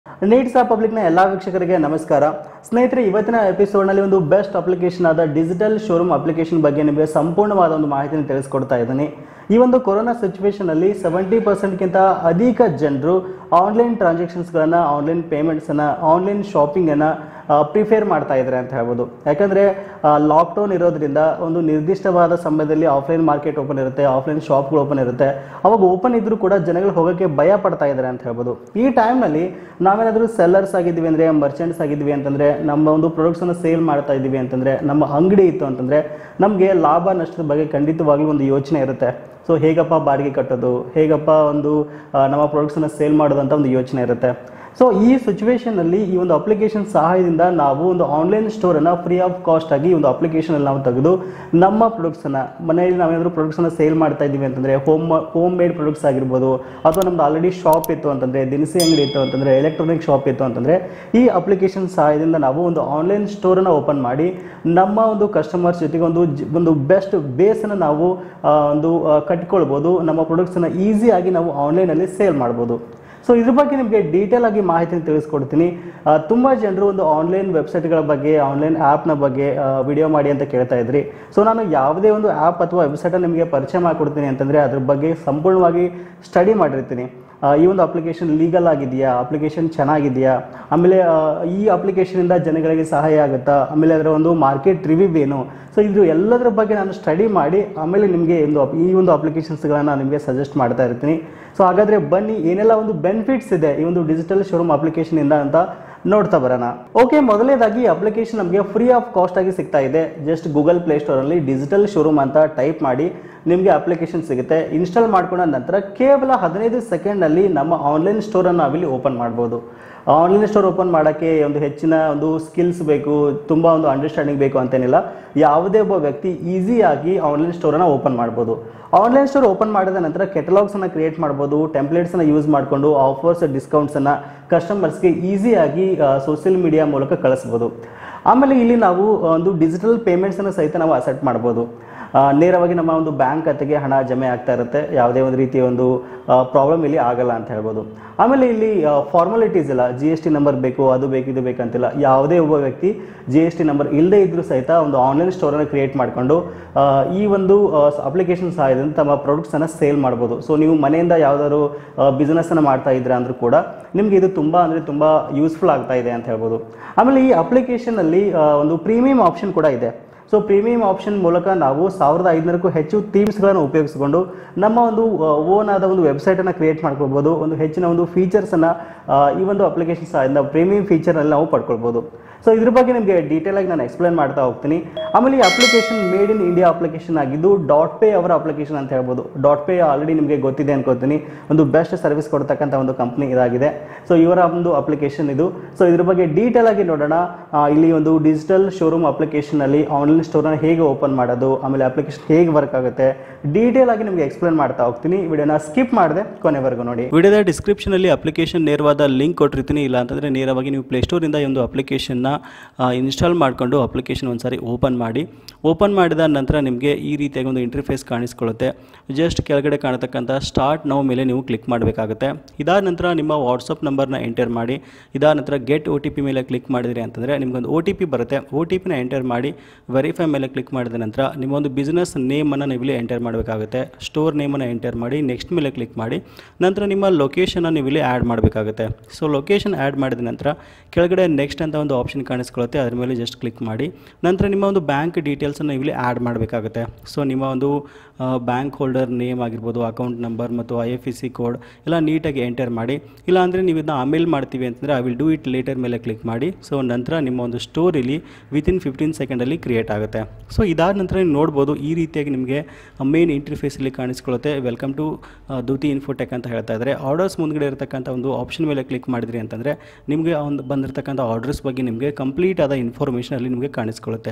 nits of ಪಬ್ಲಿಕ್ನ ಎಲ್ಲ ವೀಕ್ಷಕರಿಗೆ ನಮಸ್ಕಾರ ಸ್ನೇಹಿತರೆ ಇವತ್ತಿನ ಎಪಿಸೋಡ್ನಲ್ಲಿ ಒಂದು ಬೆಸ್ಟ್ ಅಪ್ಲಿಕೇಶನ್ ಆದ ಡಿಜಿಟಲ್ ಶೋರೂಮ್ ಅಪ್ಲಿಕೇಶನ್ ಬಗ್ಗೆ ನಿಮಗೆ ಸಂಪೂರ್ಣವಾದ ಒಂದು ಮಾಹಿತಿಯನ್ನು ತಿಳಿಸ್ಕೊಡ್ತಾ ಇದ್ದೀನಿ ಈ ಒಂದು ಕೊರೋನಾ ಸಿಚುವೇಶನಲ್ಲಿ ಸೆವೆಂಟಿ ಪರ್ಸೆಂಟ್ಗಿಂತ ಅಧಿಕ ಜನರು ಆನ್ಲೈನ್ ಟ್ರಾನ್ಸಾಕ್ಷನ್ಸ್ಗಳನ್ನು ಆನ್ಲೈನ್ ಪೇಮೆಂಟ್ಸನ್ನು ಆನ್ಲೈನ್ ಶಾಪಿಂಗನ್ನು ಪ್ರಿಫೇರ್ ಮಾಡ್ತಾ ಇದ್ದಾರೆ ಅಂತ ಹೇಳ್ಬೋದು ಯಾಕಂದರೆ ಲಾಕ್ಡೌನ್ ಇರೋದ್ರಿಂದ ಒಂದು ನಿರ್ದಿಷ್ಟವಾದ ಸಮಯದಲ್ಲಿ ಆಫ್ಲೈನ್ ಮಾರ್ಕೆಟ್ ಓಪನ್ ಇರುತ್ತೆ ಆಫ್ಲೈನ್ ಶಾಪ್ಗಳು ಓಪನ್ ಇರುತ್ತೆ ಅವಾಗ ಓಪನ್ ಇದ್ರೂ ಕೂಡ ಜನಗಳು ಹೋಗೋಕ್ಕೆ ಭಯ ಪಡ್ತಾ ಇದ್ದಾರೆ ಅಂತ ಹೇಳ್ಬೋದು ಈ ಟೈಮ್ನಲ್ಲಿ ನಾವೇನಾದರೂ ಸೆಲ್ಲರ್ಸ್ ಆಗಿದ್ವಿ ಅಂದರೆ ಮರ್ಚೆಂಟ್ಸ್ ಆಗಿದ್ವಿ ಅಂತಂದರೆ ನಮ್ಮ ಒಂದು ಪ್ರಾಡಕ್ಟ್ಸನ್ನು ಸೇಲ್ ಮಾಡ್ತಾ ಇದ್ದೀವಿ ಅಂತಂದರೆ ನಮ್ಮ ಅಂಗಡಿ ಇತ್ತು ಅಂತಂದರೆ ನಮಗೆ ಲಾಭ ನಷ್ಟದ ಬಗ್ಗೆ ಖಂಡಿತವಾಗ್ಲೂ ಒಂದು ಯೋಚನೆ ಇರುತ್ತೆ ಸೊ ಹೇಗಪ್ಪ ಬಾಡಿಗೆ ಕಟ್ಟೋದು ಹೇಗಪ್ಪ ಒಂದು ಆ, ನಮ್ಮ ಪ್ರಾಡಕ್ಟ್ಸನ್ನು ಸೇಲ್ ಮಾಡೋದು ಅಂತ ಒಂದು ಯೋಚನೆ ಇರುತ್ತೆ ಸೊ ಈ ಸಿಚುವೇಶನಲ್ಲಿ ಈ ಒಂದು ಅಪ್ಲಿಕೇಶನ್ ಸಹಾಯದಿಂದ ನಾವು ಒಂದು ಆನ್ಲೈನ್ ಸ್ಟೋರನ್ನು ಫ್ರೀ ಆಫ್ ಕಾಸ್ಟ್ ಆಗಿ ಈ ಒಂದು ಅಪ್ಲಿಕೇಶನಲ್ಲಿ ನಾವು ತೆಗೆದು ನಮ್ಮ ಪ್ರಾಡಕ್ಟ್ಸನ್ನು ಮನೆಯಲ್ಲಿ ನಾವೇನಾದರೂ ಪ್ರಾಡಕ್ಟ್ಸನ್ನು ಸೇಲ್ ಮಾಡ್ತಾ ಇದ್ದೀವಿ ಅಂತಂದರೆ ಹೋಮ್ ಹೋಮ್ ಮೇಡ್ ಪ್ರಾಡಕ್ಟ್ಸ್ ಆಗಿರ್ಬೋದು ಅಥವಾ ನಮ್ದು ಆಲ್ರೆಡಿ ಶಾಪ್ ಇತ್ತು ಅಂತಂದರೆ ದಿನಸಿ ಅಂಗಡಿ ಇತ್ತು ಅಂತಂದರೆ ಎಲೆಕ್ಟ್ರಾನಿಕ್ ಶಾಪ್ ಇತ್ತು ಅಂತಂದರೆ ಈ ಅಪ್ಲಿಕೇಶನ್ ಸಹಾಯದಿಂದ ನಾವು ಒಂದು ಆನ್ಲೈನ್ ಸ್ಟೋರನ್ನು ಓಪನ್ ಮಾಡಿ ನಮ್ಮ ಒಂದು ಕಸ್ಟಮರ್ಸ್ ಜೊತೆಗೆ ಒಂದು ಜ- ಒಂದು ಬೆಸ್ಟ್ ಬೇಸನ್ನು ನಾವು ಆ, ಒಂದು ಆ, ಕಟ್ಕೊಳ್ಬೋದು ನಮ್ಮ ಪ್ರಾಡಕ್ಟ್ಸನ್ನು ಈಸಿಯಾಗಿ ನಾವು ಆನ್ಲೈನಲ್ಲಿ ಸೇಲ್ ಮಾಡ್ಬೋದು ಸೊ ಇದ್ರ ಬಗ್ಗೆ ನಿಮಗೆ ಡೀಟೇಲ್ ಆಗಿ ಮಾಹಿತಿನ ತಿಳಿಸ್ಕೊಡ್ತೀನಿ ಆ, ತುಂಬಾ ಜನರು ಒಂದು ಆನ್ಲೈನ್ ವೆಬ್ಸೈಟ್ಗಳ ಬಗ್ಗೆ ಆನ್ಲೈನ್ ಆ್ಯಪ್ನ ಬಗ್ಗೆ ವಿಡಿಯೋ ಮಾಡಿ ಅಂತ ಕೇಳ್ತಾ ಇದ್ರಿ ಸೊ ನಾನು ಯಾವುದೇ ಒಂದು ಆ್ಯಪ್ ಅಥವಾ ವೆಬ್ಸೈಟನ್ನು ನಿಮಗೆ ಪರಿಚಯ ಮಾಡಿಕೊಡ್ತೀನಿ ಅಂತಂದರೆ ಅದ್ರ ಬಗ್ಗೆ ಸಂಪೂರ್ಣವಾಗಿ ಸ್ಟಡಿ ಮಾಡಿರ್ತೀನಿ ಆ, ಈ ಒಂದು ಅಪ್ಲಿಕೇಶನ್ ಲೀಗಲ್ ಆಗಿದೆಯಾ ಅಪ್ಲಿಕೇಶನ್ ಚೆನ್ನಾಗಿದೆಯಾ ಆಮೇಲೆ ಆ, ಈ ಅಪ್ಲಿಕೇಶನಿಂದ ಜನಗಳಿಗೆ ಸಹಾಯ ಆಗುತ್ತಾ ಆಮೇಲೆ ಅದರ ಒಂದು ಮಾರ್ಕೆಟ್ ರಿವ್ಯೂ ಏನು ಸೊ ಇದು ಎಲ್ಲದರ ಬಗ್ಗೆ ನಾನು ಸ್ಟಡಿ ಮಾಡಿ ಆಮೇಲೆ ನಿಮಗೆ ಒಂದು ಅಪ್- ಈ ಒಂದು ಅಪ್ಲಿಕೇಶನ್ಸ್ಗಳನ್ನು ನಿಮಗೆ ಸಜೆಸ್ಟ್ ಮಾಡ್ತಾ ಇರ್ತೀನಿ ಸೊ ಹಾಗಾದರೆ ಬನ್ನಿ ಏನೆಲ್ಲ ಒಂದು ಬೆನಿಫಿಟ್ಸ್ ಇದೆ ಈ ಒಂದು ಡಿಜಿಟಲ್ ಶೋರೂಮ್ ಅಪ್ಲಿಕೇಶನಿಂದ ಅಂತ ನೋಡ್ತಾ ಬರೋಣ ಓಕೆ ಮೊದಲನೇದಾಗಿ ಅಪ್ಲಿಕೇಶನ್ ನಮಗೆ ಫ್ರೀ ಆಫ್ ಕಾಸ್ಟ್ ಆಗಿ ಸಿಗ್ತಾ ಇದೆ ಜಸ್ಟ್ ಗೂಗಲ್ ಪ್ಲೇಸ್ಟೋರಲ್ಲಿ ಡಿಜಿಟಲ್ ಶೋರೂಮ್ ಅಂತ ಟೈಪ್ ಮಾಡಿ ನಿಮಗೆ ಅಪ್ಲಿಕೇಶನ್ ಸಿಗುತ್ತೆ ಇನ್ಸ್ಟಾಲ್ ಮಾಡ್ಕೊಂಡ ನಂತರ ಕೇವಲ ಹದಿನೈದು ಸೆಕೆಂಡ್ನಲ್ಲಿ ನಮ್ಮ ಆನ್ಲೈನ್ ಸ್ಟೋರನ್ನು ನಾವಿಲ್ಲಿ ಓಪನ್ ಮಾಡ್ಬೋದು ಆನ್ಲೈನ್ ಸ್ಟೋರ್ ಓಪನ್ ಮಾಡೋಕ್ಕೆ ಒಂದು ಹೆಚ್ಚಿನ ಒಂದು ಸ್ಕಿಲ್ಸ್ ಬೇಕು ತುಂಬ ಒಂದು ಅಂಡರ್ಸ್ಟ್ಯಾಂಡಿಂಗ್ ಬೇಕು ಅಂತೇನಿಲ್ಲ ಯಾವುದೇ ಒಬ್ಬ ವ್ಯಕ್ತಿ ಈಸಿಯಾಗಿ ಆನ್ಲೈನ್ ಸ್ಟೋರನ್ನು ಓಪನ್ ಮಾಡ್ಬೋದು ಆನ್ಲೈನ್ ಸ್ಟೋರ್ ಓಪನ್ ಮಾಡಿದ ನಂತರ ಕೆಟಲಾಗ್ಸನ್ನು ಕ್ರಿಯೇಟ್ ಮಾಡ್ಬೋದು ಟೆಂಪ್ಲೇಟ್ಸನ್ನು ಯೂಸ್ ಮಾಡಿಕೊಂಡು ಆಫರ್ಸ್ ಡಿಸ್ಕೌಂಟ್ಸನ್ನು ಕಸ್ಟಮರ್ಸ್ಗೆ ಈಸಿಯಾಗಿ ಸೋಷಿಯಲ್ ಮೀಡಿಯಾ ಮೂಲಕ ಕಳಿಸ್ಬೋದು ಆಮೇಲೆ ಇಲ್ಲಿ ನಾವು ಒಂದು ಡಿಜಿಟಲ್ ಪೇಮೆಂಟ್ಸನ್ನು ಸಹಿತ ನಾವು ಅಸೆಪ್ಟ್ ಮಾಡ್ಬೋದು ಆ, ನೇರವಾಗಿ ನಮ್ಮ ಒಂದು ಬ್ಯಾಂಕ್ ಖಾತೆಗೆ ಹಣ ಜಮೆ ಆಗ್ತಾ ಇರುತ್ತೆ ಯಾವುದೇ ಒಂದು ರೀತಿಯ ಒಂದು ಪ್ರಾಬ್ಲಮ್ ಇಲ್ಲಿ ಆಗಲ್ಲ ಅಂತ ಹೇಳ್ಬೋದು ಆಮೇಲೆ ಇಲ್ಲಿ ಫಾರ್ಮಾಲಿಟೀಸ್ ಇಲ್ಲ ಜಿ ಎಸ್ ಟಿ ನಂಬರ್ ಬೇಕು ಅದು ಬೇಕು ಇದು ಬೇಕಂತಿಲ್ಲ ಯಾವುದೇ ಒಬ್ಬ ವ್ಯಕ್ತಿ ಜಿ ಎಸ್ ಟಿ ನಂಬರ್ ಇಲ್ಲದೇ ಇದ್ರೂ ಸಹಿತ ಒಂದು ಆನ್ಲೈನ್ ಸ್ಟೋರನ್ನು ಕ್ರಿಯೇಟ್ ಮಾಡಿಕೊಂಡು ಈ ಒಂದು ಅಪ್ಲಿಕೇಶನ್ ಸಹಾಯದಿಂದ ತಮ್ಮ ಪ್ರಾಡಕ್ಟ್ಸನ್ನು ಸೇಲ್ ಮಾಡ್ಬೋದು ಸೊ ನೀವು ಮನೆಯಿಂದ ಯಾವ್ದಾದ್ರು ಬಿಸ್ನೆಸ್ಸನ್ನು ಮಾಡ್ತಾ ಇದ್ದೀರಾ ಅಂದ್ರೂ ಕೂಡ ನಿಮಗೆ ಇದು ತುಂಬ ಅಂದರೆ ತುಂಬ ಯೂಸ್ಫುಲ್ ಆಗ್ತಾ ಇದೆ ಅಂತ ಹೇಳ್ಬೋದು ಆಮೇಲೆ ಈ ಅಪ್ಲಿಕೇಶನಲ್ಲಿ ಒಂದು ಪ್ರೀಮಿಯಂ ಆಪ್ಷನ್ ಕೂಡ ಇದೆ ಸೊ ಪ್ರೀಮಿಯಂ ಆಪ್ಷನ್ ಮೂಲಕ ನಾವು ಸಾವಿರದ ಐದುನೂರಕ್ಕೂ ಹೆಚ್ಚು ಥೀಮ್ಸ್ಗಳನ್ನು ಉಪಯೋಗಿಸಿಕೊಂಡು ನಮ್ಮ ಒಂದು ಓನ್ ಆದ ಒಂದು ವೆಬ್ಸೈಟನ್ನು ಕ್ರಿಯೇಟ್ ಮಾಡ್ಕೊಳ್ಬೋದು ಒಂದು ಹೆಚ್ಚಿನ ಒಂದು ಫೀಚರ್ಸನ್ನು ಈ ಒಂದು ಅಪ್ಲಿಕೇಶನ್ ಸಹಾಯದಿಂದ ಪ್ರೀಮಿಯಂ ಫೀಚರ್ನಲ್ಲಿ ನಾವು ಪಡ್ಕೊಳ್ಬೋದು ಸೊ ಇದ್ರ ಬಗ್ಗೆ ನಿಮಗೆ ಡೀಟೇಲ್ ಆಗಿ ನಾನು ಎಕ್ಸ್ಪ್ಲೈನ್ ಮಾಡ್ತಾ ಹೋಗ್ತೀನಿ ಆಮೇಲೆ ಈ application made in India application ಆಗಿದ್ದು ಡಾಟ್ ಪೇ ಅವರ ಅಪ್ಲಿಕೇಶನ್ ಅಂತ ಹೇಳ್ಬೋದು ಡಾಟ್ ಪೇ ಆಲ್ರೆಡಿ ನಿಮಗೆ ಗೊತ್ತಿದೆ ಅನ್ಕೋತೀನಿ ಒಂದು ಬೆಸ್ಟ್ ಸರ್ವಿಸ್ ಕೊಡ್ತಕ್ಕಂಥ ಒಂದು ಕಂಪ್ನಿ ಇದಾಗಿದೆ ಸೊ ಇವರ ಒಂದು ಅಪ್ಲಿಕೇಶನ್ ಇದು ಸೊ ಇದ್ರ ಬಗ್ಗೆ ಡೀಟೇಲ್ ಆಗಿ ನೋಡೋಣ ಆ, ಇಲ್ಲಿ ಒಂದು ಡಿಜಿಟಲ್ ಶೋರೂಮ್ ಅಪ್ಲಿಕೇಶನಲ್ಲಿ ಆನ್ಲೈನ್ ಸ್ಟೋರ್ನ ಹೇಗೆ ಓಪನ್ ಮಾಡೋದು ಆಮೇಲೆ ಅಪ್ಲಿಕೇಶನ್ ಹೇಗೆ ವರ್ಕ್ ಆಗುತ್ತೆ ಡೀಟೇಲ್ ಆಗಿ ನಿಮಗೆ ಎಕ್ಸ್ಪ್ಲೈನ್ ಮಾಡ್ತಾ ಹೋಗ್ತೀನಿ ವಿಡಿಯೋನ ಸ್ಕಿಪ್ ಮಾಡಿದೆ ಕೊನೆವರೆಗೂ ನೋಡಿ ವಿಡಿಯೋದ ಡಿಸ್ಕ್ರಿಪ್ಷನ್ ಅಲ್ಲಿ ಅಪ್ಲಿಕೇಶನ್ ನೇರವಾದ ಲಿಂಕ್ ಕೊಟ್ಟಿರ್ತೀನಿ ಇಲ್ಲ ಅಂತಂದ್ರೆ ನೇರವಾಗಿ ನೀವು ಪ್ಲೇಸ್ಟೋರಿಂದ ಈ ಒಂದು ಅಪ್ಲಿಕೇಶನ್ನ ಇನ್ಸ್ಟಾಲ್ ಮಾಡಿಕೊಂಡು ಅಪ್ಲಿಕೇಶನ್ ಒಂದ್ಸಾರಿ ಓಪನ್ ಮಾಡಿ ಓಪನ್ ಮಾಡಿದ ನಂತರ ನಿಮಗೆ ಈ ರೀತಿಯಾಗಿ ಒಂದು ಇಂಟರ್ಫೇಸ್ ಕಾಣಿಸ್ಕೊಳ್ಳುತ್ತೆ ಜಸ್ಟ್ ಕೆಳಗಡೆ ಕಾಣತಕ್ಕಂಥ ಸ್ಟಾರ್ಟ್ ನೌ ಮೇಲೆ ನೀವು ಕ್ಲಿಕ್ ಮಾಡಬೇಕಾಗುತ್ತೆ ಇದಾದ ನಂತರ ನಿಮ್ಮ ವಾಟ್ಸಪ್ ನಂಬರ್ನ ಎಂಟರ್ ಮಾಡಿ ಇದಾದ ನಂತರ ಗೆಟ್ ಒ ಟಿ ಪಿ ಮೇಲೆ ಕ್ಲಿಕ್ ಮಾಡಿದ್ರಿ ಅಂತಂದರೆ ನಿಮ್ಗೊಂದು ಒ ಟಿ ಪಿ ಬರುತ್ತೆ ಒ ಟಿ ಪಿನ ಎಂಟರ್ ಮಾಡಿ ವೆರಿಫೈ ಮೇಲೆ ಕ್ಲಿಕ್ ಮಾಡಿದ ನಂತರ ನಿಮ್ಮ ಒಂದು ಬಿಸ್ನೆಸ್ ನೇಮನ್ನು ನೀವು ಇಲ್ಲಿ ಎಂಟರ್ ಮಾಡಬೇಕಾಗುತ್ತೆ ಸ್ಟೋರ್ ನೇಮನ್ನು ಎಂಟರ್ ಮಾಡಿ ನೆಕ್ಸ್ಟ್ ಮೇಲೆ ಕ್ಲಿಕ್ ಮಾಡಿ ನಂತರ ನಿಮ್ಮ ಲೊಕೇಶನ್ನ ನೀವು ಇಲ್ಲಿ ಆ್ಯಡ್ ಮಾಡಬೇಕಾಗುತ್ತೆ ಸೊ ಲೊಕೇಶನ್ ಆ್ಯಡ್ ಮಾಡಿದ ನಂತರ ಕೆಳಗಡೆ ನೆಕ್ಸ್ಟ್ ಅಂತ ಒಂದು ಆಪ್ಷನ್ ಕಾಣಿಸ್ಕೊಳ್ಳುತ್ತೆ ಅದ್ರ ಮೇಲೆ ಜಸ್ಟ್ ಕ್ಲಿಕ್ ಮಾಡಿ ನಂತರ ನಿಮ್ಮ ಒಂದು ಬ್ಯಾಂಕ್ ಡೀಟೇಲ್ಸನ್ನು ಇಲ್ಲಿ ಆ್ಯಡ್ ಮಾಡಬೇಕಾಗುತ್ತೆ ಸೊ ನಿಮ್ಮ ಒಂದು ಬ್ಯಾಂಕ್ ಹೋಲ್ಡರ್ ನೇಮ್ ಆಗಿರ್ಬೋದು ಅಕೌಂಟ್ ನಂಬರ್ ಮತ್ತು I F E C code ಎಲ್ಲ ನೀಟಾಗಿ ಎಂಟರ್ ಮಾಡಿ ಇಲ್ಲ ಅಂದರೆ ನೀವು ಇದನ್ನ ಆಮೇಲೆ ಮಾಡ್ತೀವಿ ಅಂತಂದರೆ I will do it later ಮೇಲೆ ಕ್ಲಿಕ್ ಮಾಡಿ ಸೊ ನಂತರ ನಿಮ್ಮ ಒಂದು ಸ್ಟೋರ್ ಇಲ್ಲಿ ವಿತಿನ್ ಫಿಫ್ಟೀನ್ ಸೆಕೆಂಡಲ್ಲಿ ಕ್ರಿಯೇಟ್ ಆಗುತ್ತೆ ಸೊ ಇದಾದ ನಂತರ ನೀವು ನೋಡ್ಬೋದು ಈ ರೀತಿಯಾಗಿ ನಿಮಗೆ ಮೇನ್ ಇಂಟರ್ಫೇಸ್ ಇಲ್ಲಿ ಕಾಣಿಸ್ಕೊಳ್ಳುತ್ತೆ ವೆಲ್ಕಮ್ ಟು ದ್ಯುತಿ ಇನ್ಫೋಟೆಕ್ ಅಂತ ಹೇಳ್ತಾ ಇದ್ದಾರೆ ಆರ್ಡರ್ಸ್ ಮುಂದ್ಗಡೆ ಇರತಕ್ಕಂಥ ಒಂದು ಆಪ್ಷನ್ ಮೇಲೆ ಕ್ಲಿಕ್ ಮಾಡಿದ್ರಿ ಅಂತಂದರೆ ನಿಮಗೆ ಒಂದು ಬಂದಿರತಕ್ಕಂಥ ಆರ್ಡರ್ಸ್ ಬಗ್ಗೆ ನಿಮಗೆ ಕಂಪ್ಲೀಟ್ ಆದ ಇನ್ಫಾರ್ಮೇಷನ್ ಅಲ್ಲಿ ನಿಮಗೆ ಕಾಣಿಸ್ಕೊಳ್ಳುತ್ತೆ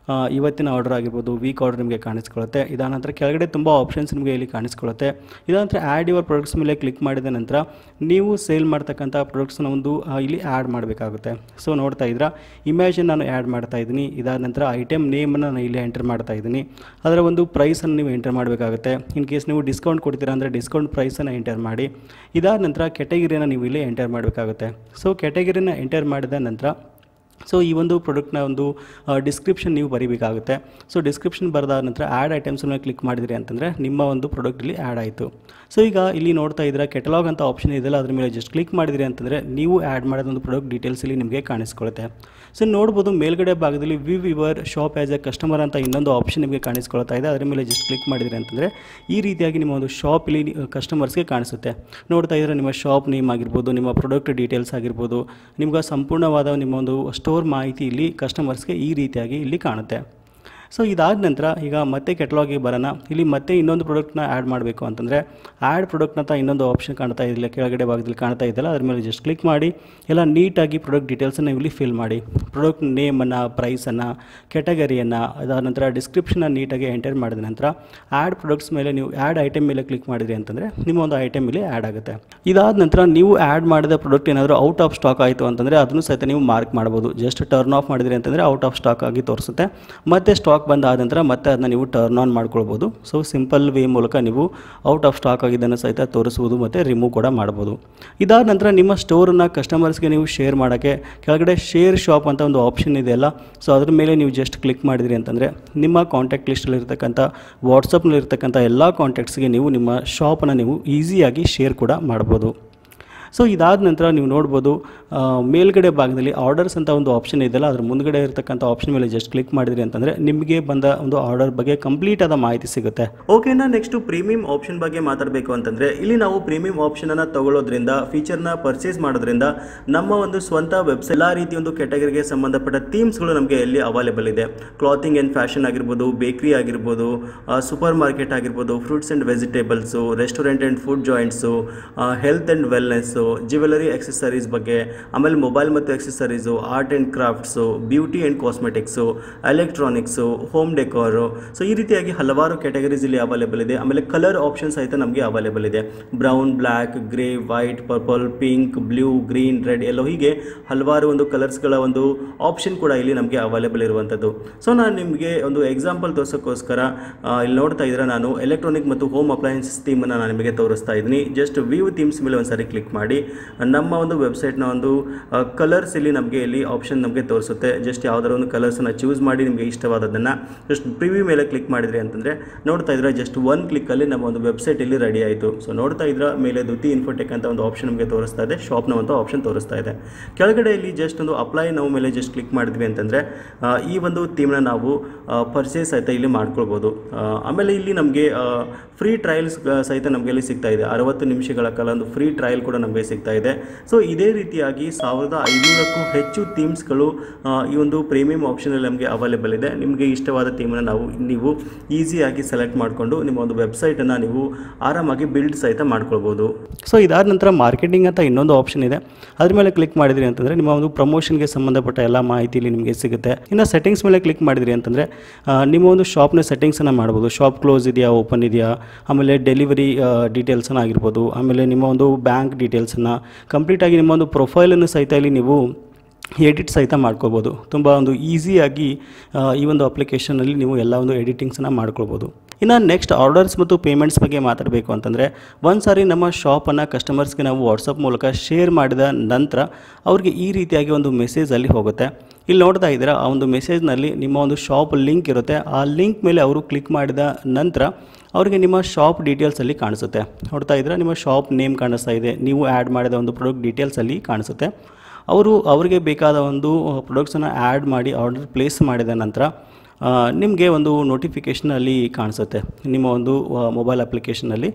ಆ, ಇವತ್ತಿನ ಆರ್ಡರ್ ಆಗಿರ್ಬೋದು ವೀಕ್ ಆರ್ಡರ್ ನಿಮಗೆ ಕಾಣಿಸ್ಕೊಳ್ಳುತ್ತೆ ಇದಾದ ನಂತರ ಕೆಳಗಡೆ ತುಂಬ ಆಪ್ಷನ್ಸ್ ನಿಮಗೆ ಇಲ್ಲಿ ಕಾಣಿಸ್ಕೊಳ್ಳುತ್ತೆ ಇದಾದ ನಂತರ ಆ್ಯಡ್ ಯುವರ್ ಪ್ರಾಡಕ್ಟ್ಸ್ ಮೇಲೆ ಕ್ಲಿಕ್ ಮಾಡಿದ ನಂತರ ನೀವು ಸೇಲ್ ಮಾಡ್ತಕ್ಕಂಥ ಪ್ರಾಡಕ್ಟ್ಸ್ನ ಒಂದು ಆ, ಇಲ್ಲಿ ಆ್ಯಡ್ ಮಾಡಬೇಕಾಗುತ್ತೆ ಸೊ ನೋಡ್ತಾ ಇದ್ದೀರಾ ಇಮೇಜನ್ನು ನಾನು ಆ್ಯಡ್ ಮಾಡ್ತಾ ಇದ್ದೀನಿ ಇದಾದ ನಂತರ ಐಟಮ್ ನೇಮನ್ನು ನಾನು ಇಲ್ಲಿ ಎಂಟರ್ ಮಾಡ್ತಾ ಇದ್ದೀನಿ ಅದರ ಒಂದು ಪ್ರೈಸನ್ನು ನೀವು ಎಂಟರ್ ಮಾಡಬೇಕಾಗುತ್ತೆ ಇನ್ ಕೇಸ್ ನೀವು ಡಿಸ್ಕೌಂಟ್ ಕೊಡ್ತೀರಾ ಅಂದರೆ ಡಿಸ್ಕೌಂಟ್ ಪ್ರೈಸನ್ನು ಎಂಟರ್ ಮಾಡಿ ಇದಾದ ನಂತರ ಕೆಟಗಿರಿಯನ್ನು ನೀವು ಇಲ್ಲಿ ಎಂಟರ್ ಮಾಡಬೇಕಾಗುತ್ತೆ ಸೊ ಕೆಟಗಿರಿನ ಎಂಟರ್ ಮಾಡಿದ ನಂತರ ಸೊ ಈ ಒಂದು ಪ್ರಾಡಕ್ಟ್ನ ಒಂದು ಡಿಸ್ಕ್ರಿಪ್ಷನ್ ನೀವು ಬರೀಬೇಕಾಗುತ್ತೆ ಸೊ ಡಿಸ್ಕ್ರಿಪ್ಷನ್ ಬರೆದಾದ ನಂತರ ಆ್ಯಡ್ ಐಟಮ್ಸ್ ಮೇಲೆ ಕ್ಲಿಕ್ ಮಾಡಿದ್ರಿ ಅಂತಂದರೆ ನಿಮ್ಮ ಒಂದು ಪ್ರಾಡಕ್ಟ್ ಇಲ್ಲಿ ಆ್ಯಡ್ ಆಯಿತು ಸೊ ಈಗ ಇಲ್ಲಿ ನೋಡ್ತಾ ಇದ್ದೀರಾ ಕೆಟಲಾಗ್ ಅಂತ ಆಪ್ಷನ್ ಇದೆಯಲ್ಲ ಅದ್ರ ಮೇಲೆ ಜಸ್ಟ್ ಕ್ಲಿಕ್ ಮಾಡಿದ್ರಿ ಅಂತಂದರೆ ನೀವು ಆ್ಯಡ್ ಮಾಡಿದ ಒಂದು ಪ್ರಾಡಕ್ಟ್ ಡೀಟೇಲ್ಸ್ ಇಲ್ಲಿ ನಿಮಗೆ ಕಾಣಿಸ್ಕೊಳ್ಳುತ್ತೆ ಸೊ ನೋಡ್ಬೋದು ಮೇಲ್ಗಡೆ ಭಾಗದಲ್ಲಿ view your shop as a customer ಅಂತ ಇನ್ನೊಂದು ಆಪ್ಷನ್ ನಿಮಗೆ ಕಾಣಿಸ್ಕೊಳ್ತಾ ಇದೆ ಅದರ ಮೇಲೆ ಜಸ್ಟ್ ಕ್ಲಿಕ್ ಮಾಡಿದ್ರಿ ಅಂತಂದರೆ ಈ ರೀತಿಯಾಗಿ ನಿಮ್ಮ ಒಂದು ಶಾಪ್ ಇಲ್ಲಿ ಕಸ್ಟಮರ್ಸ್ಗೆ ಕಾಣಿಸುತ್ತೆ ನೋಡ್ತಾ ಇದ್ದರೆ ನಿಮ್ಮ ಶಾಪ್ ನೇಮ್ ಆಗಿರ್ಬೋದು ನಿಮ್ಮ ಪ್ರಾಡಕ್ಟ್ ಡೀಟೇಲ್ಸ್ ಆಗಿರ್ಬೋದು ನಿಮ್ಗೆ ಸಂಪೂರ್ಣವಾದ ನಿಮ್ಮ ಒಂದು ಸ್ಟೋರ್ ಮಾಹಿತಿ ಇಲ್ಲಿ ಕಸ್ಟಮರ್ಸ್ಗೆ ಈ ರೀತಿಯಾಗಿ ಇಲ್ಲಿ ಕಾಣುತ್ತೆ ಸೊ ಇದಾದ ನಂತರ ಈಗ ಮತ್ತೆ ಕೆಟಲಾಗಿಗೆ ಬರೋಣ ಇಲ್ಲಿ ಮತ್ತೆ ಇನ್ನೊಂದು ಪ್ರಾಡಕ್ಟ್ನ ಆ್ಯಡ್ ಮಾಡಬೇಕು ಅಂತಂದರೆ ಆ್ಯಡ್ ಪ್ರಾಡಕ್ಟ್ ಅಂತ ಇನ್ನೊಂದು ಆಪ್ಷನ್ ಕಾಣ್ತಾ ಇದಿಲ್ಲ ಕೆಳಗಡೆ ಭಾಗದಲ್ಲಿ ಕಾಣ್ತಾ ಇದೆಯಲ್ಲ ಅದ್ರ ಮೇಲೆ ಜಸ್ಟ್ ಕ್ಲಿಕ್ ಮಾಡಿ ಎಲ್ಲ ನೀಟಾಗಿ ಪ್ರಾಡಕ್ಟ್ ಡೀಟೇಲ್ಸನ್ನು ಇಲ್ಲಿ ಫಿಲ್ ಮಾಡಿ ಪ್ರಾಡಕ್ಟ್ ನೇಮನ್ನು ಪ್ರೈಸನ್ನು ಕೆಟಗರಿಯನ್ನು ಅದಾದ ನಂತರ ಡಿಸ್ಕ್ರಿಪ್ಷನ್ನ ನೀಟಾಗಿ ಎಂಟರ್ ಮಾಡಿದ ನಂತರ ಆ್ಯಡ್ ಪ್ರಾಡಕ್ಟ್ಸ್ ಮೇಲೆ ನೀವು ಆ್ಯಡ್ ಐಟಮ್ ಮೇಲೆ ಕ್ಲಿಕ್ ಮಾಡಿದ್ರಿ ಅಂತಂದರೆ ನಿಮ್ಮ ಒಂದು ಐಟಮ್ ಇಲ್ಲಿ ಆ್ಯಡ್ ಆಗುತ್ತೆ ಇದಾದ ನಂತರ ನೀವು ಆ್ಯಡ್ ಮಾಡಿದ ಪ್ರಾಡಕ್ಟ್ ಏನಾದರೂ ಔಟ್ ಆಫ್ ಸ್ಟಾಕ್ ಆಯಿತು ಅಂತಂದರೆ ಅದನ್ನು ಸಹಿತ ನೀವು ಮಾರ್ಕ್ ಮಾಡ್ಬೋದು ಜಸ್ಟ್ ಟರ್ನ್ ಆಫ್ ಮಾಡಿದ್ರಿ ಅಂತಂದರೆ ಔಟ್ ಆಫ್ ಸ್ಟಾಕ್ ಆಗಿ ತೋರಿಸುತ್ತೆ ಮತ್ತೆ ಸ್ಟಾಕ್ ಬಂದಾದ ನಂತರ ಮತ್ತೆ ಅದನ್ನ ನೀವು ಟರ್ನ್ ಆನ್ ಮಾಡ್ಕೊಳ್ಬೋದು ಸೊ ಸಿಂಪಲ್ ವೇ ಮೂಲಕ ನೀವು ಔಟ್ ಆಫ್ ಸ್ಟಾಕ್ ಆಗಿದ್ದನ್ನು ಸಹಿತ ತೋರಿಸ್ಬೋದು ಮತ್ತು ರಿಮೂವ್ ಕೂಡ ಮಾಡ್ಬೋದು ಇದಾದ ನಂತರ ನಿಮ್ಮ ಸ್ಟೋರನ್ನು ಕಸ್ಟಮರ್ಸ್ಗೆ ನೀವು ಶೇರ್ ಮಾಡೋಕ್ಕೆ ಕೆಳಗಡೆ ಶೇರ್ ಶಾಪ್ ಅಂತ ಒಂದು ಆಪ್ಷನ್ ಇದೆಯಲ್ಲ ಸೊ ಅದ್ರ ಮೇಲೆ ನೀವು ಜಸ್ಟ್ ಕ್ಲಿಕ್ ಮಾಡಿದ್ರಿ ಅಂತಂದರೆ ನಿಮ್ಮ ಕಾಂಟ್ಯಾಕ್ಟ್ ಲಿಸ್ಟಲ್ಲಿರ್ತಕ್ಕಂಥ ವಾಟ್ಸಪ್ನಲ್ಲಿರ್ತಕ್ಕಂಥ ಎಲ್ಲ ಕಾಂಟ್ಯಾಕ್ಟ್ಸ್ಗೆ ನೀವು ನಿಮ್ಮ ಶಾಪನ್ನು ನೀವು ಈಸಿಯಾಗಿ ಶೇರ್ ಕೂಡ ಮಾಡ್ಬೋದು ಸೊ ಇದಾದ ನಂತರ ನೀವು ನೋಡ್ಬೋದು ಆ, ಮೇಲ್ಗಡೆ ಭಾಗದಲ್ಲಿ ಆರ್ಡರ್ಸ್ ಅಂತ ಒಂದು ಆಪ್ಷನ್ ಇದೆಯಲ್ಲ ಅದ್ರ ಮುಂದ್ಗಡೆ ಇರತಕ್ಕಂಥ ಆಪ್ಷನ್ ಮೇಲೆ ಜಸ್ಟ್ ಕ್ಲಿಕ್ ಮಾಡಿದ್ರಿ ಅಂತಂದರೆ ನಿಮಗೆ ಬಂದ ಒಂದು ಆರ್ಡರ್ ಬಗ್ಗೆ ಕಂಪ್ಲೀಟ್ ಆದ ಮಾಹಿತಿ ಸಿಗುತ್ತೆ ಓಕೆನಾ ನೆಕ್ಸ್ಟ್ ಪ್ರೀಮಿಯಂ ಆಪ್ಷನ್ ಬಗ್ಗೆ ಮಾತಾಡಬೇಕು ಅಂತಂದರೆ ಇಲ್ಲಿ ನಾವು ಪ್ರೀಮಿಯಂ ಆಪ್ಷನನ್ನು ತಗೊಳ್ಳೋದ್ರಿಂದ ಫೀಚರ್ನ ಪರ್ಚೇಸ್ ಮಾಡೋದ್ರಿಂದ ನಮ್ಮ ಒಂದು ಸ್ವಂತ ವೆಬ್ಸೈಟ್ ಎಲ್ಲ ರೀತಿ ಒಂದು ಕೆಟಗರಿಗೆ ಸಂಬಂಧಪಟ್ಟ ಥೀಮ್ಸ್ಗಳು ನಮಗೆ ಇಲ್ಲಿ ಅವೈಲೇಬಲ್ ಇದೆ ಕ್ಲಾತಿಂಗ್ ಆ್ಯಂಡ್ ಫ್ಯಾಷನ್ ಆಗಿರ್ಬೋದು ಬೇಕ್ರಿ ಆಗಿರ್ಬೋದು ಸೂಪರ್ ಮಾರ್ಕೆಟ್ ಆಗಿರ್ಬೋದು fruits and vegetables restaurant and food joints health and wellness jewellery accessories ಬಗ್ಗೆ ಆಮೇಲೆ ಮೊಬೈಲ್ ಮತ್ತು accessories art and crafts beauty and cosmetics electronics home decor so ಈ ರೀತಿಯಾಗಿ ಹಲವಾರು ಕ್ಯಾಟಗರೀಸ್ ಇಲ್ಲಿ ಅವೈಲೇಬಲ್ ಇದೆ ಆಮೇಲೆ ಕಲರ್ ಆಪ್ಷನ್ ಸಹಿತ ನಮಗೆ ಅವೈಲೇಬಲ್ ಇದೆ brown black grey white purple pink blue green red yellow ಹೀಗೆ ಹಲವಾರು ಒಂದು ಕಲರ್ಸ್ಗಳ ಒಂದು ಆಪ್ಷನ್ ಕೂಡ ಇಲ್ಲಿ ನಮಗೆ ಅವೈಲೇಬಲ್ ಇರುವಂಥದ್ದು ಸೊ ನಾನು ನಿಮಗೆ ಒಂದು ಎಕ್ಸಾಂಪಲ್ ತೋರ್ಸೋಕ್ಕೋಸ್ಕರ ಆ, ಇಲ್ಲಿ ನೋಡ್ತಾ ಇದ್ರೆ ನಾನು ಎಲೆಕ್ಟ್ರಾನಿಕ್ ಮತ್ತು ಹೋಮ್ ಅಪ್ಲಯನ್ಸಸ್ ಥೀಮನ್ನು ನಾನು ನಿಮಗೆ ತೋರಿಸ್ತಾ ಇದ್ದೀನಿ ಜಸ್ಟ್ ವ್ಯೂ ಥೀಮ್ಸ್ ಮೇಲೆ ಒಂದ್ಸರಿ ಕ್ಲಿಕ್ ಮಾಡಿ ನಮ್ಮ ಒಂದು ವೆಬ್ಸೈಟ್ನ ಒಂದು ಕಲರ್ಸ್ ಇಲ್ಲಿ ನಮಗೆ ಇಲ್ಲಿ ಆಪ್ಷನ್ ನಮಗೆ ತೋರಿಸುತ್ತೆ ಜಸ್ಟ್ ಯಾವ್ದಾರ ಒಂದು ಕಲರ್ಸನ್ನು ಚೂಸ್ ಮಾಡಿ ನಿಮಗೆ ಇಷ್ಟವಾದದ್ದನ್ನು ಜಸ್ಟ್ ಪ್ರಿವ್ಯೂ ಮೇಲೆ ಕ್ಲಿಕ್ ಮಾಡಿದ್ರಿ ಅಂತಂದರೆ ನೋಡ್ತಾ ಇದ್ರೆ ಜಸ್ಟ್ ಒನ್ ಕ್ಲಿಕ್ಕಲ್ಲಿ ನಮ್ಮ ಒಂದು ವೆಬ್ಸೈಟ್ ಇಲ್ಲಿ ರೆಡಿ ಆಯಿತು ಸೊ ನೋಡ್ತಾ ಇದ್ರೆ ಮೇಲೆ ದುತಿ ಇನ್ಫೋಟೆಕ್ ಅಂತ ಒಂದು ಆಪ್ಷನ್ ನಮಗೆ ತೋರಿಸ್ತಾ ಇದೆ ಶಾಪ್ನ ಒಂದು ಆಪ್ಷನ್ ತೋರಿಸ್ತಾ ಇದೆ ಕೆಳಗಡೆ ಇಲ್ಲಿ ಜಸ್ಟ್ ಒಂದು ಅಪ್ಲೈ ನಾವು ಮೇಲೆ ಜಸ್ಟ್ ಕ್ಲಿಕ್ ಮಾಡಿದ್ವಿ ಅಂತಂದರೆ ಈ ಒಂದು ಥೀಮ್ನ ನಾವು ಪರ್ಚೇಸ್ ಸಹಿತ ಇಲ್ಲಿ ಮಾಡ್ಕೊಳ್ಬೋದು ಆ, ಆಮೇಲೆ ಇಲ್ಲಿ ನಮಗೆ ಫ್ರೀ ಟ್ರಯಲ್ಸ್ ಸಹಿತ ನಮಗೆ ಇಲ್ಲಿ ಸಿಗ್ತಾ ಇದೆ ಅರವತ್ತು ನಿಮಿಷಗಳ ಕಾಲ ಒಂದು ಫ್ರೀ ಟ್ರಯಲ್ ಕೂಡ ನಮಗೆ ಸಿಗ್ತಾ ಇದೆ ಸೊ ಇದೇ ರೀತಿಯಾಗಿ ಸಾವಿರದ ಐನೂರಕ್ಕೂ ಹೆಚ್ಚು ಥೀಮ್ಸ್ಗಳು ಈ ಒಂದು ಪ್ರೀಮಿಯಂ ಆಪ್ಷನಲ್ಲಿ ನಮಗೆ ಅವೈಲೇಬಲ್ ಇದೆ ನಿಮಗೆ ಇಷ್ಟವಾದ ಥೀಮನ್ನು ನಾವು ನೀವು ಈಸಿಯಾಗಿ ಸೆಲೆಕ್ಟ್ ಮಾಡಿಕೊಂಡು ನಿಮ್ಮ ಒಂದು ವೆಬ್ಸೈಟನ್ನು ನೀವು ಆರಾಮಾಗಿ ಬಿಲ್ಡ್ ಸಹಿತ ಮಾಡ್ಕೊಳ್ಬೋದು ಸೊ ಇದಾದ ನಂತರ ಮಾರ್ಕೆಟಿಂಗ್ ಅಂತ ಇನ್ನೊಂದು ಆಪ್ಷನ್ ಇದೆ ಅದ್ರ ಮೇಲೆ ಕ್ಲಿಕ್ ಮಾಡಿದ್ರಿ ಅಂತಂದರೆ ನಿಮ್ಮ ಒಂದು ಪ್ರಮೋಷನ್ಗೆ ಸಂಬಂಧಪಟ್ಟ ಎಲ್ಲ ಮಾಹಿತಿ ಇಲ್ಲಿ ನಿಮಗೆ ಸಿಗುತ್ತೆ ಇನ್ನು ಸೆಟ್ಟಿಂಗ್ಸ್ ಮೇಲೆ ಕ್ಲಿಕ್ ಮಾಡಿದ್ರಿ ಅಂತಂದರೆ ಆ, ನಿಮ್ಮ ಒಂದು ಶಾಪ್ನ ಸೆಟ್ಟಿಂಗ್ಸನ್ನು ಮಾಡ್ಬೋದು ಶಾಪ್ ಕ್ಲೋಸ್ ಇದೆಯಾ ಓಪನ್ ಇದೆಯಾ ಆಮೇಲೆ ಡೆಲಿವರಿ ಡೀಟೇಲ್ಸನ್ನು ಆಗಿರ್ಬೋದು ಆಮೇಲೆ ನಿಮ್ಮ ಒಂದು ಬ್ಯಾಂಕ್ ಡೀಟೇಲ್ಸನ್ನು ಕಂಪ್ಲೀಟಾಗಿ ನಿಮ್ಮ ಒಂದು ಪ್ರೊಫೈಲನ್ನು ಸಹಿತ ಇಲ್ಲಿ ನೀವು ಎಡಿಟ್ ಸಹಿತ ಮಾಡ್ಕೋಬೋದು ತುಂಬ ಒಂದು ಈಸಿಯಾಗಿ ಆ, ಈ ಒಂದು ಅಪ್ಲಿಕೇಶನಲ್ಲಿ ನೀವು ಎಲ್ಲ ಒಂದು ಎಡಿಟಿಂಗ್ಸನ್ನು ಮಾಡ್ಕೊಳ್ಬೋದು ಇನ್ನು ನೆಕ್ಸ್ಟ್ ಆರ್ಡರ್ಸ್ ಮತ್ತು ಪೇಮೆಂಟ್ಸ್ ಬಗ್ಗೆ ಮಾತಾಡಬೇಕು ಅಂತಂದರೆ ಒಂದು ಸಾರಿ ನಮ್ಮ ಶಾಪನ್ನು ಕಸ್ಟಮರ್ಸ್ಗೆ ನಾವು ವಾಟ್ಸಪ್ ಮೂಲಕ ಶೇರ್ ಮಾಡಿದ ನಂತರ ಅವ್ರಿಗೆ ಈ ರೀತಿಯಾಗಿ ಒಂದು ಮೆಸೇಜ್ ಅಲ್ಲಿ ಹೋಗುತ್ತೆ ಇಲ್ಲಿ ನೋಡ್ತಾ ಇದ್ದೀರಾ ಆ ಒಂದು ಮೆಸೇಜ್ನಲ್ಲಿ ನಿಮ್ಮ ಒಂದು ಶಾಪ್ ಲಿಂಕ್ ಇರುತ್ತೆ ಆ ಲಿಂಕ್ ಮೇಲೆ ಅವರು ಕ್ಲಿಕ್ ಮಾಡಿದ ನಂತರ ಅವರಿಗೆ ನಿಮ್ಮ ಶಾಪ್ ಡೀಟೇಲ್ಸಲ್ಲಿ ಕಾಣಿಸುತ್ತೆ ನೋಡ್ತಾ ಇದ್ದೀರಾ ನಿಮ್ಮ ಶಾಪ್ ನೇಮ್ ಕಾಣಿಸ್ತಾ ಇದೆ ನೀವು ಆ್ಯಡ್ ಮಾಡಿದ ಒಂದು ಪ್ರಾಡಕ್ಟ್ ಡೀಟೇಲ್ಸಲ್ಲಿ ಕಾಣಿಸುತ್ತೆ ಅವರು ಅವರಿಗೆ ಬೇಕಾದ ಒಂದು ಪ್ರಾಡಕ್ಟ್ಸನ್ನು ಆ್ಯಡ್ ಮಾಡಿ ಆರ್ಡರ್ ಪ್ಲೇಸ್ ಮಾಡಿದ ನಂತರ ನಿಮಗೆ ಒಂದು ನೋಟಿಫಿಕೇಷನ್ ಅಲ್ಲಿ ಕಾಣಿಸುತ್ತೆ ನಿಮ್ಮ ಒಂದು ಮೊಬೈಲ್ ಅಪ್ಲಿಕೇಶನಲ್ಲಿ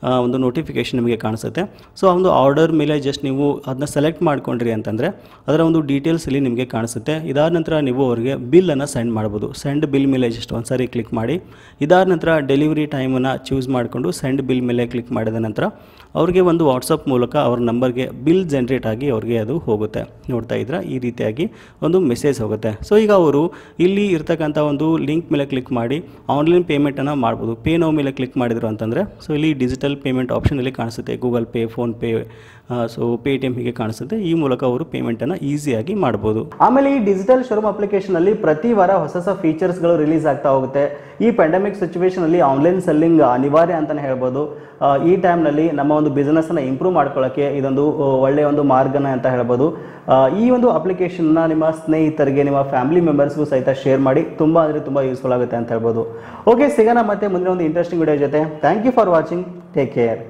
ಆ, ಒಂದು ನೋಟಿಫಿಕೇಶನ್ ನಿಮಗೆ ಕಾಣಿಸುತ್ತೆ ಸೊ ಆ ಒಂದು ಆರ್ಡರ್ ಮೇಲೆ ಜಸ್ಟ್ ನೀವು ಅದನ್ನ ಸೆಲೆಕ್ಟ್ ಮಾಡ್ಕೊಂಡ್ರಿ ಅಂತಂದರೆ ಅದರ ಒಂದು ಡೀಟೇಲ್ಸ್ ಇಲ್ಲಿ ನಿಮಗೆ ಕಾಣಿಸುತ್ತೆ ಇದಾದ ನಂತರ ನೀವು ಅವರಿಗೆ ಬಿಲ್ಲನ್ನು ಸೆಂಡ್ ಮಾಡ್ಬೋದು ಸೆಂಡ್ ಬಿಲ್ ಮೇಲೆ ಜಸ್ಟ್ ಒಂದು ಸಾರಿ ಕ್ಲಿಕ್ ಮಾಡಿ ಇದಾದ ನಂತರ ಡೆಲಿವರಿ ಟೈಮನ್ನು ಚೂಸ್ ಮಾಡಿಕೊಂಡು ಸೆಂಡ್ ಬಿಲ್ ಮೇಲೆ ಕ್ಲಿಕ್ ಮಾಡಿದ ನಂತರ ಅವ್ರಿಗೆ ಒಂದು ವಾಟ್ಸಪ್ ಮೂಲಕ ಅವ್ರ ನಂಬರ್ಗೆ ಬಿಲ್ ಜನ್ರೇಟ್ ಆಗಿ ಅವ್ರಿಗೆ ಅದು ಹೋಗುತ್ತೆ ನೋಡ್ತಾ ಇದ್ರೆ ಈ ರೀತಿಯಾಗಿ ಒಂದು ಮೆಸೇಜ್ ಹೋಗುತ್ತೆ ಸೊ ಈಗ ಅವರು ಇಲ್ಲಿ ಇರ್ತಕ್ಕಂಥ ಒಂದು ಲಿಂಕ್ ಮೇಲೆ ಕ್ಲಿಕ್ ಮಾಡಿ ಆನ್ಲೈನ್ ಪೇಮೆಂಟನ್ನು ಮಾಡ್ಬೋದು ಪೇ ನೋ ಮೇಲೆ ಕ್ಲಿಕ್ ಮಾಡಿದ್ರು ಅಂತಂದರೆ ಸೊ ಇಲ್ಲಿ ಡಿಜಿಟಲ್ ಪೇಮೆಂಟ್ ಆಪ್ಷನಲ್ಲಿ ಕಾಣಿಸುತ್ತೆ Google Pay PhonePe so Paytm ಹೀಗೆ ಕಾಣಿಸುತ್ತೆ ಈ ಮೂಲಕ ಅವರು ಪೇಮೆಂಟನ್ನು ಈಸಿಯಾಗಿ ಮಾಡ್ಬೋದು ಆಮೇಲೆ ಈ ಡಿಜಿಟಲ್ ಶೋರೂಮ್ ಅಪ್ಲಿಕೇಶನಲ್ಲಿ ಪ್ರತಿ ವಾರ ಹೊಸ ಹೊಸ ಫೀಚರ್ಸ್ಗಳು ರಿಲೀಸ್ ಆಗ್ತಾ ಹೋಗುತ್ತೆ ಈ ಪ್ಯಾಂಡಮಿಕ್ ಸಿಚುವೇಶನಲ್ಲಿ ಆನ್ಲೈನ್ ಸೆಲ್ಲಿಂಗ್ ಅನಿವಾರ್ಯ ಅಂತಲೇ ಹೇಳ್ಬೋದು ಆ, ಈ ಟೈಮ್ನಲ್ಲಿ ನಮ್ಮ ಒಂದು ಬಿಸ್ನೆಸ್ನ ಇಂಪ್ರೂವ್ ಮಾಡ್ಕೊಳ್ಳೋಕ್ಕೆ ಇದೊಂದು ಆ, ಒಳ್ಳೆಯ ಒಂದು ಮಾರ್ಗನ ಅಂತ ಹೇಳ್ಬೋದು ಆ, ಈ ಒಂದು ಅಪ್ಲಿಕೇಶನ್ನ ನಿಮ್ಮ ಸ್ನೇಹಿತರಿಗೆ ನಿಮ್ಮ ಫ್ಯಾಮಿಲಿ ಮೆಂಬರ್ಸ್ಗೂ ಸಹಿತ ಶೇರ್ ಮಾಡಿ ತುಂಬ ಅಂದರೆ ತುಂಬ ಯೂಸ್ಫುಲ್ ಆಗುತ್ತೆ ಅಂತ ಹೇಳ್ಬೋದು ಓಕೆ ಸಿಗೋಣ ಮತ್ತೆ ಮುಂದಿನ ಒಂದು ಇಂಟ್ರೆಸ್ಟಿಂಗ್ ವಿಡಿಯೋ ಜೊತೆ thank you for watching take care